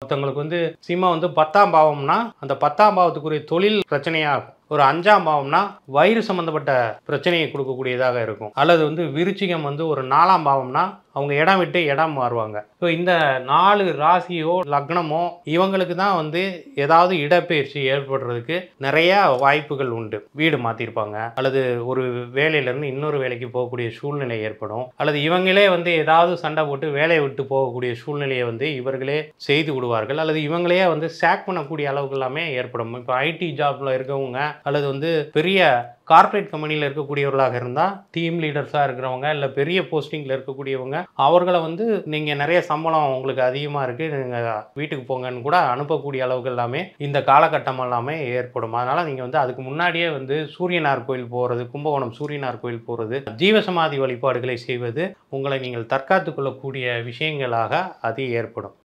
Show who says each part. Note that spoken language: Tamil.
Speaker 1: ஒருத்தவங்களுக்கு வந்து சிம்மம் வந்து பத்தாம் பாவம்னா அந்த பத்தாம் பாவத்துக்குரிய தொழில் பிரச்சனையாக இருக்கும் ஒரு அஞ்சாம் பாவம்னா வயிறு சம்மந்தப்பட்ட பிரச்சனையை கொடுக்கக்கூடியதாக இருக்கும் அல்லது வந்து விருச்சிகம் வந்து ஒரு நாலாம் பாவம்னா அவங்க இடம் விட்டு இடம் மாறுவாங்க ஸோ இந்த நாலு ராசியோ லக்னமோ இவங்களுக்கு தான் வந்து ஏதாவது இடப்பெயர்ச்சி ஏற்படுறதுக்கு நிறைய வாய்ப்புகள் உண்டு வீடு மாற்றிருப்பாங்க அல்லது ஒரு வேலையிலேருந்து இன்னொரு வேலைக்கு போகக்கூடிய சூழ்நிலை ஏற்படும் அல்லது இவங்களே வந்து ஏதாவது சண்டை போட்டு வேலையை விட்டு போகக்கூடிய சூழ்நிலையை வந்து இவர்களே செய்து விடுவார்கள் அல்லது இவங்களே வந்து சேக் பண்ணக்கூடிய அளவுக்கு எல்லாமே ஏற்படும் இப்போ ஐடி ஜாப்ல இருக்கவங்க அல்லது வந்து பெரிய கார்ப்பரேட் கம்பெனியில் இருக்கக்கூடியவர்களாக இருந்தால் டீம் லீடர்ஸாக இருக்கிறவங்க இல்லை பெரிய போஸ்டிங்கில் இருக்கக்கூடியவங்க அவர்களை வந்து நீங்கள் நிறைய சம்பளம் உங்களுக்கு அதிகமாக இருக்குது நீங்கள் வீட்டுக்கு போங்கன்னு கூட அனுப்பக்கூடிய அளவுக்கு எல்லாமே இந்த காலகட்டம் எல்லாமே ஏற்படும் அதனால் நீங்கள் வந்து அதுக்கு முன்னாடியே வந்து சூரியனார் கோயில் போகிறது கும்பகோணம் சூரியனார் கோயில் போகிறது ஜீவசமாதி வழிபாடுகளை செய்வது உங்களை நீங்கள் தற்காத்து கொள்ளக்கூடிய விஷயங்களாக அது ஏற்படும்